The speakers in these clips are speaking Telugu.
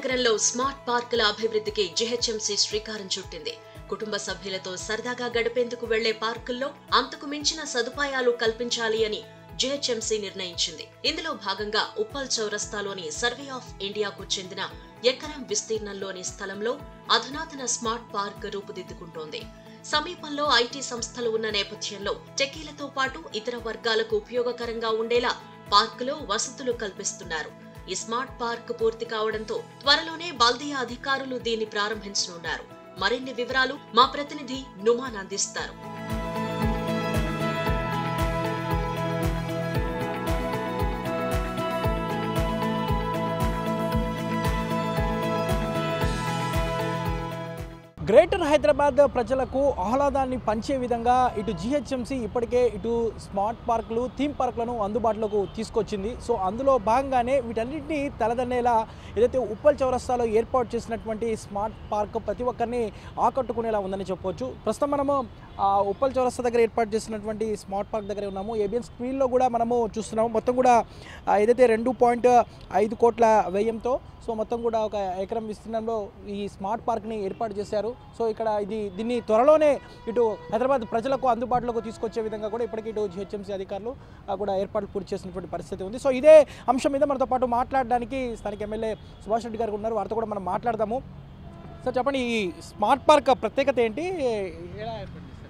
నగరంలో స్మార్ట్ పార్కుల అభివృద్ధికి జీహెచ్ఎంసీ శ్రీకారం చుట్టింది కుటుంబ సభ్యులతో సరదాగా గడిపేందుకు వెళ్లే పార్కుల్లో అంతకు మించిన సదుపాయాలు కల్పించాలి అని జీహెచ్ఎంసీ నిర్ణయించింది ఇందులో భాగంగా ఉప్పల్ చౌరస్తాలోని సర్వే ఆఫ్ ఇండియాకు చెందిన ఎకరం విస్తీర్ణంలోని స్థలంలో అధునాతన స్మార్ట్ పార్క్ రూపుదిద్దుకుంటోంది సమీపంలో ఐటీ సంస్థలు ఉన్న నేపథ్యంలో టెకీలతో పాటు ఇతర వర్గాలకు ఉపయోగకరంగా ఉండేలా పార్కులో వసతులు కల్పిస్తున్నారు ఈ స్మార్ట్ పార్క్ పూర్తి కావడంతో త్వరలోనే బల్దియా అధికారులు దీన్ని ప్రారంభించనున్నారు మరిన్ని వివరాలు మా ప్రతినిధి నుమాన్ అందిస్తారు గ్రేటర్ హైదరాబాద్ ప్రజలకు ఆహ్లాదాన్ని పంచే విధంగా ఇటు జిహెచ్ఎంసీ ఇప్పటికే ఇటు స్మార్ట్ పార్కులు థీమ్ పార్కులను అందుబాటులోకి తీసుకొచ్చింది సో అందులో భాగంగానే వీటన్నిటిని తలదన్నేలా ఏదైతే ఉప్పల్ చౌరస్తాలో ఏర్పాటు చేసినటువంటి స్మార్ట్ పార్క్ ప్రతి ఒక్కరిని ఆకట్టుకునేలా ఉందని చెప్పవచ్చు ప్రస్తుతం మనము ఆ ఉప్పల్ చౌరస్తా దగ్గర ఏర్పాటు చేసినటువంటి స్మార్ట్ పార్క్ దగ్గర ఉన్నాము ఏబిఎన్ స్క్రీన్లో కూడా మనము చూస్తున్నాము మొత్తం కూడా ఆ, ఏదైతే రెండు పాయింట్ ఐదు కోట్ల వ్యయంతో సో మొత్తం కూడా ఒక ఎకరం విస్తీర్ణంలో ఈ స్మార్ట్ పార్క్ని ఏర్పాటు చేశారు సో ఇక్కడ ఇది దీన్ని త్వరలోనే ఇటు హైదరాబాద్ ప్రజలకు అందుబాటులోకి తీసుకొచ్చే విధంగా కూడా ఇప్పటికీ ఇటు జిహెచ్ఎంసీ అధికారులు ఆ, కూడా ఏర్పాట్లు పూర్తి చేసినటువంటి పరిస్థితి ఉంది సో ఇదే అంశం మీద మనతో పాటు మాట్లాడడానికి స్థానిక ఎమ్మెల్యే సుభాష్ రెడ్డి గారు ఉన్నారు వారితో కూడా మనం మాట్లాడదాము సార్ చెప్పండి ఈ స్మార్ట్ పార్క్ ప్రత్యేకత ఏంటి ఎలా ఏర్పాటు చేశారు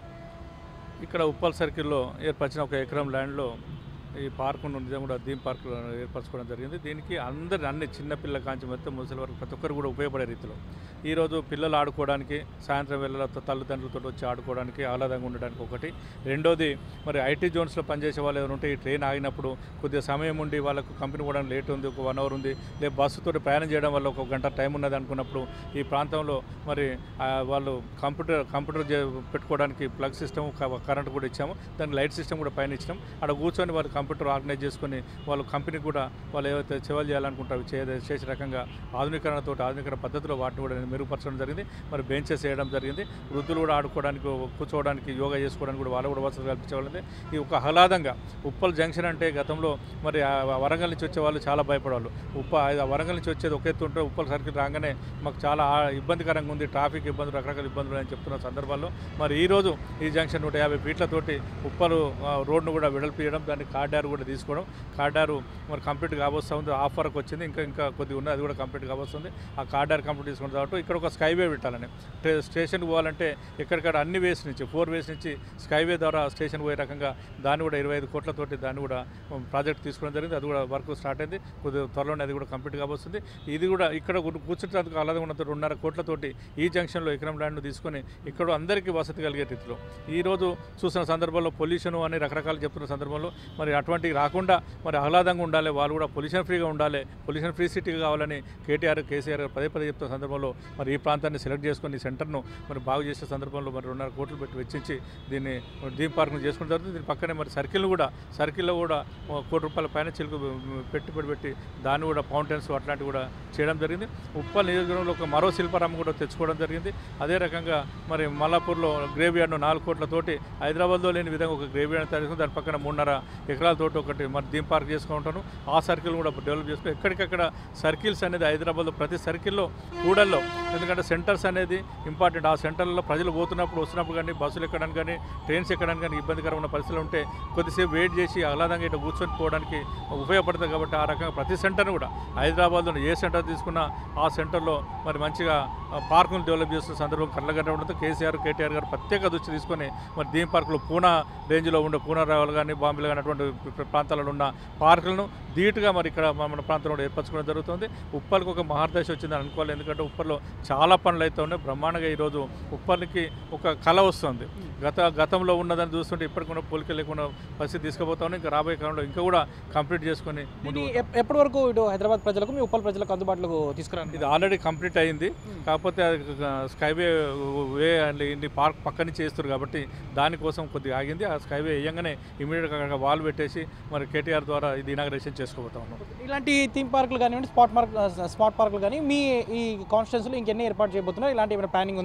ఇక్కడ ఉప్పల్ సర్కిల్లో ఏర్పరిచిన ఒక ఎకరం ల్యాండ్లో ఈ పార్క్ నిజం కూడా దీమ్ పార్క్ ఏర్పరచుకోవడం జరిగింది దీనికి అందరి అన్ని చిన్నపిల్ల కాంచి మొత్తం ముసలి వరకు ప్రతి ఒక్కరు కూడా ఉపయోగపడే రీతిలో ఈరోజు పిల్లలు ఆడుకోవడానికి సాయంత్రం వేళ తల్లిదండ్రులతో వచ్చి ఆడుకోవడానికి ఆహ్లాదంగా ఉండడానికి ఒకటి రెండోది మరి ఐటీ జోన్స్లో పనిచేసే వాళ్ళు ఎవరు ఉంటే ఈ ట్రైన్ ఆగినప్పుడు కొద్దిగా సమయం ఉండి వాళ్ళకు కంపెనీ పోవడానికి లేట్ ఉంది ఒక వన్ అవర్ ఉంది లేదు బస్సుతో ప్రయాణం చేయడం వల్ల ఒక గంట టైం ఉన్నది అనుకున్నప్పుడు ఈ ప్రాంతంలో మరి ఆ, వాళ్ళు కంప్యూటర్ కంప్యూటర్ చే- పెట్టుకోవడానికి ప్లగ్ సిస్టమ్ కరెంట్ కూడా ఇచ్చాము దానికి లైట్ సిస్టమ్ కూడా పైన ఇచ్చాం అక్కడ కూర్చొని వాళ్ళు కంప్యూటర్ ఆర్గనైజ్ చేసుకొని వాళ్ళు కంపెనీ కూడా వాళ్ళు ఏవైతే సేవలు చేయాలనుకుంటారో చే చేసే రకంగా ఆధునీకరణతో ఆధునీకరణ పద్ధతిలో వాటిని కూడా మెరుగుపరచడం జరిగింది మరి బెంచెస్ వేయడం జరిగింది వృద్ధులు కూడా ఆడుకోవడానికి కూర్చోవడానికి యోగా చేసుకోవడానికి కూడా వాళ్ళు కూడా వసతులు కల్పించవాలంటే ఈ ఒక ఆహ్లాదంగా ఉప్పల్ జంక్షన్ అంటే గతంలో మరి ఆ వరంగల్ నుంచి వచ్చే వాళ్ళు చాలా భయపడేవాళ్ళు ఉప్ప ఆ వరంగల్ నుంచి వచ్చేది ఒక ఎత్తు ఉంటే ఉప్పల్ సర్కిల్ రాగానే మాకు చాలా ఆ- ఇబ్బందికరంగా ఉంది ట్రాఫిక్ ఇబ్బందులు రకరకాల ఇబ్బందులు అని చెప్తున్న సందర్భాల్లో మరి ఈరోజు ఈ జంక్షన్ నూట యాభై ఫీట్లతోటి ఉప్పలు ఆ, రోడ్డును కూడా వెడల్పు చేయడం దాన్ని కార్డారు కూడా తీసుకోవడం కార్డారు మరి కంప్లీట్ కాబోస్తూ ఉంది ఆఫ్ వరకు వచ్చింది ఇంకా ఇంకా కొద్దిగా ఉంది అది కూడా కంప్లీట్ కాబోస్తుంది ఆ కార్డార్ కంప్లీట్ తీసుకున్న తర్వాత ఇక్కడ ఒక స్కైవే పెట్టాలని స్టే- స్టేషన్కి పోవాలంటే ఎక్కడికక్కడ అన్ని వేస్ నుంచి ఫోర్ వేస్ నుంచి స్కైవే ద్వారా స్టేషన్ పోయే రకంగా దాన్ని కూడా ఇరవై ఐదు కోట్లతోటి దాన్ని కూడా ఉమ్, ప్రాజెక్ట్ తీసుకోవడం జరిగింది అది కూడా వర్క్ స్టార్ట్ అయింది కొద్దిగా త్వరలోనే అది కూడా కంప్లీట్ కాబోస్తుంది ఇది కూడా ఇక్కడ గు- కూర్చుంటేందుకు అలాగే ఉన్నంత రెండున్నర కోట్లతోటి ఈ జంక్షన్లో ఎకరం ల్యాండ్ను తీసుకొని ఇక్కడ అందరికీ వసతి కలిగే రీతిలో ఈరోజు చూసిన సందర్భంలో పొల్యూషన్ అని రకరకాలు చెప్తున్న సందర్భంలో మరి అటువంటివి రాకుండా మరి ఆహ్లాదంగా ఉండాలి వాళ్ళు కూడా పొల్యూషన్ ఫ్రీగా ఉండాలి పొల్యూషన్ ఫ్రీ సిటీ కావాలని కేటీఆర్ కేసీఆర్ గారు పదే పదే చెప్తున్న సందర్భంలో మరి ఈ ప్రాంతాన్ని సెలెక్ట్ చేసుకొని ఈ సెంటర్ను మరి బాగు చేసే సందర్భంలో మరి రెండున్నర కోట్లు పెట్టి వెచ్చించి దీన్ని దీప్ పార్క్ను చేసుకుని జరుగుతుంది దీని పక్కనే మరి సర్కిల్ కూడా సర్కిల్లో కూడా ఒక కోటి రూపాయల పైన చిలుకు పెట్టుబడి పెట్టి దాన్ని కూడా ఫౌంటైన్స్ అట్లాంటివి కూడా చేయడం జరిగింది ఉప్పల్ నియోజకవర్గంలో ఒక మరో శిల్పారామం కూడా తెచ్చుకోవడం జరిగింది అదే రకంగా మరి మల్లాపూర్లో గ్రేవ్ యార్డ్ను నాలుగు కోట్లతోటి హైదరాబాద్లో లేని విధంగా ఒక గ్రేవ్ యార్డ్ తయారు చేసుకుని దాని పక్కన మూడున్నర ఎకరాలతోటి ఒకటి మరి దీమ్ పార్క్ చేసుకుంటాను ఆ సర్కిల్ కూడా డెవలప్ చేసుకుని ఎక్కడికక్కడ సర్కిల్స్ అనేది హైదరాబాద్లో ప్రతి సర్కిల్లో కూడల్లో ఎందుకంటే సెంటర్స్ అనేది ఇంపార్టెంట్ ఆ సెంటర్లలో ప్రజలు పోతున్నప్పుడు వస్తున్నప్పుడు కానీ బస్సులు ఎక్కడానికి కానీ ట్రైన్స్ ఎక్కడానికి కానీ ఇబ్బందికరమైన పరిస్థితులు ఉంటే కొద్దిసేపు వెయిట్ చేసి ఆహ్లాదంగా ఇట్లా కూర్చొని పోవడానికి ఉపయోగపడుతుంది కాబట్టి ఆ రకంగా ప్రతి సెంటర్ కూడా హైదరాబాద్లో ఏ సెంటర్ తీసుకున్నా ఆ సెంటర్లో మరి మంచిగా ఆ, పార్కును డెవలప్ చేస్తున్న సందర్భం కళ్ళగట్ట ఉండడంతో కేసీఆర్ కేటీఆర్ గారు ప్రత్యేక దృష్టి తీసుకొని మరి దీని పార్కులో పూనా రేంజ్లో ఉండే పూనా రావాలి కానీ బాంబేలో కానీ అటువంటి ప్ర- ప్రాంతాలలో ఉన్న పార్కులను ధీటుగా మరి ఇక్కడ మన మన ప్రాంతంలో కూడా ఏర్పరచుకోవడం జరుగుతుంది ఉప్పల్కి ఒక మహర్దశ వచ్చిందని అనుకోవాలి ఎందుకంటే ఉప్పల్లో చాలా పనులు అయితే ఉన్నాయి బ్రహ్మాండంగా ఈరోజు ఉప్పల్కి ఒక కళ వస్తుంది గత గతంలో ఉన్నదని చూస్తుంటే ఇప్పటికి కూడా పోలిక లేకుండా పరిస్థితి తీసుకుపోతా ఉన్నాయి ఇంకా రాబోయే కాలంలో ఇంకా కూడా కంప్లీట్ చేసుకొని ముందు ఇది ఎప్- ఎప్పటి వరకు ఇటు హైదరాబాద్ ప్రజలకు మీ ఉప్పల్ ప్రజలకు అందుబాటులోకి తీసుకురాను ఇది ఆల్రెడీ కంప్లీట్ అయింది కాకపోతే అది స్కైవే వే అండ్ ఇన్ని పార్క్ పక్క నుంచి చేస్తారు కాబట్టి దానికోసం కొద్దిగా ఆగింది ఆ స్కైవే వేయంగానే ఇమీడియట్గా వాల్ పెట్టేసి మరి కేటీఆర్ ద్వారా ఇది ఇనాగ్రేషన్ చేసుకోబోతా ఉన్నాం ఇలాంటి థీమ్ పార్కులు కానివ్వండి స్పాట్ మార్క్ స్మార్ట్ పార్కులు కానీ మీ ఈ కాన్స్టిట్యూన్సీలో ఇంకెన్ని ఏర్పాటు చేయబోతున్నారు ఇలాంటి ఏమైనా ప్లానింగ్ ఉందా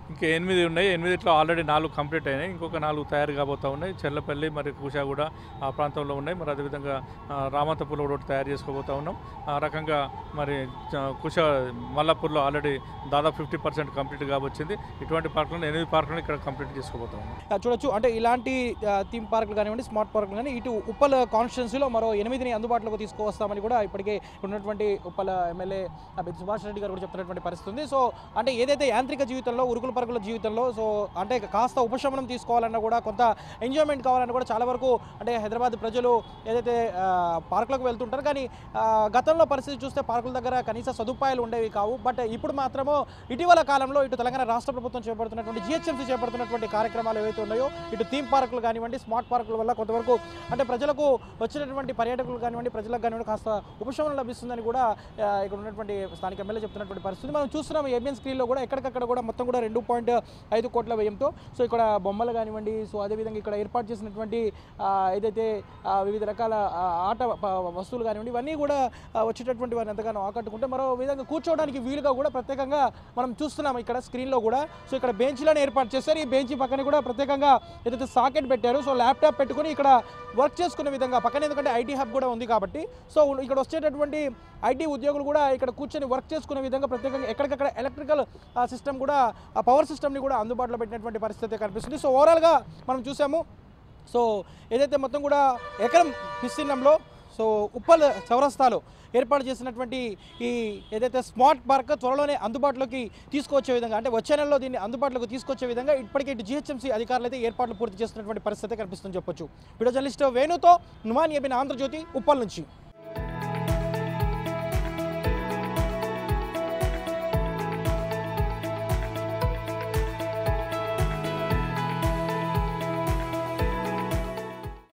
ఇంకా ఎనిమిది ఉన్నాయి ఎనిమిదిట్లో ఆల్రెడీ నాలుగు కంప్లీట్ అయినాయి ఇంకొక నాలుగు తయారు కాబోతా ఉన్నాయి చెర్లపల్లి మరి కుషాగూడ ఆ ప్రాంతంలో ఉన్నాయి మరి అదేవిధంగా ఆ, రామంతపూర్లో కూడా ఒకటి తయారు చేసుకోబోతా ఉన్నాం ఆ రకంగా మరి చ- కుష మల్లాపూర్లో ఆల్రెడీ దాదాపు ఫిఫ్టీ పర్సెంట్ కంప్లీట్ కాబొచ్చింది ఇటువంటి పార్కులను ఎనిమిది పార్కులను ఇక్కడ కంప్లీట్ చేసుకోబోతా ఉన్నాం ఆ, చూడొచ్చు అంటే ఇలాంటి ఆ, థీమ్ పార్కులు కానివ్వండి స్మార్ట్ పార్కులు కానీ ఇటు ఉప్పల్ కాన్స్టిట్యున్సీలో మరో ఎనిమిదిని అందుబాటులోకి తీసుకువస్తామని కూడా ఇప్పటికే ఉన్నటువంటి ఉప్పల్ ఎమ్మెల్యే అభిత్ సుభాష్ రెడ్డి గారు కూడా చెప్తున్నటువంటి పరిస్థితి ఉంది సో అంటే ఏదైతే యాంత్రిక జీవితంలో ఉరుకుల పరుగుల జీవితంలో సో అంటే కాస్త ఉపశమనం తీసుకోవాలన్నా కూడా కొంత ఎంజాయ్మెంట్ కావాలన్నా కూడా చాలా వరకు అంటే హైదరాబాద్ ప్రజలు ఏదైతే ఆ, పార్కులకు వెళ్తుంటారు కానీ ఆ, గతంలో పరిస్థితి చూస్తే పార్కుల దగ్గర కనీస సదుపాయాలు ఉండేవి కావు బట్ ఇప్పుడు మాత్రము ఇటీవల కాలంలో ఇటు తెలంగాణ రాష్ట్ర ప్రభుత్వం చేపడుతున్నటువంటి జిహెచ్ఎంసీ చేపడుతున్నటువంటి కార్యక్రమాలు ఏవైతే ఉన్నాయో ఇటు థీమ్ పార్కులు కానివ్వండి స్మార్ట్ పార్కుల వల్ల కొంతవరకు అంటే ప్రజలకు వచ్చినటువంటి పర్యాటకులు కానివ్వండి ప్రజలకు కానివ్వండి కాస్త ఉపశమనం లభిస్తుందని కూడా ఆ, ఇక్కడ ఉన్నటువంటి స్థానిక ఎమ్మెల్యే చెప్తున్నటువంటి పరిస్థితి మనం చూస్తున్నాం ఏబిఎన్ స్క్రీన్లో కూడా ఎక్కడికక్కడ కూడా మొత్తం కూడా రెండు పాయింట్ ఐదు కోట్ల వ్యయంతో సో ఇక్కడ బొమ్మలు కానివ్వండి సో అదేవిధంగా ఇక్కడ ఏర్పాటు చేసినటువంటి ఆ, ఏదైతే ఆ, వివిధ రకాల ఆ, ఆట ప- వస్తువులు కానివ్వండి ఇవన్నీ కూడా ఆ, వచ్చేటటువంటి వారిని ఎంతగానో ఆకట్టుకుంటే మరో విధంగా కూర్చోవడానికి వీలుగా కూడా ప్రత్యేకంగా మనం చూస్తున్నాం ఇక్కడ స్క్రీన్లో కూడా సో ఇక్కడ బెంచ్లను ఏర్పాటు చేశారు ఈ బెంచ్ పక్కన కూడా ప్రత్యేకంగా ఏదైతే సాకెట్ పెట్టారు సో ల్యాప్టాప్ పెట్టుకుని ఇక్కడ వర్క్ చేసుకునే విధంగా పక్కన ఎందుకంటే ఐటీ హబ్ కూడా ఉంది కాబట్టి సో ఇక్కడ వచ్చేటటువంటి ఐటీ ఉద్యోగులు కూడా ఇక్కడ కూర్చొని వర్క్ చేసుకునే విధంగా ప్రత్యేకంగా ఎక్కడికక్కడ ఎలక్ట్రికల్ సిస్టమ్ కూడా ఆ పవర్ సిస్టమ్ని కూడా అందుబాటులో పెట్టినటువంటి పరిస్థితి కనిపిస్తుంది సో ఓవరాల్గా మనం చూసాము సో ఏదైతే మొత్తం కూడా ఎకరం విస్తీర్ణంలో సో ఉప్పల్ చౌరస్తాలో ఏర్పాటు చేసినటువంటి ఈ ఏదైతే స్మార్ట్ పార్క్ త్వరలోనే అందుబాటులోకి తీసుకొచ్చే విధంగా అంటే వచ్చే నెలలో దీన్ని అందుబాటులోకి తీసుకొచ్చే విధంగా ఇప్పటికే ఇటు జిహెచ్ఎంసీ అధికారులు అయితే ఏర్పాట్లు పూర్తి చేస్తున్నటువంటి పరిస్థితి కనిపిస్తుందని చెప్పొచ్చు వీడియో జర్నలిస్ట్ వేణుతో నుమాన్ ఏబిన్ ఆంధ్రజ్యోతి ఉప్పల్ నుంచి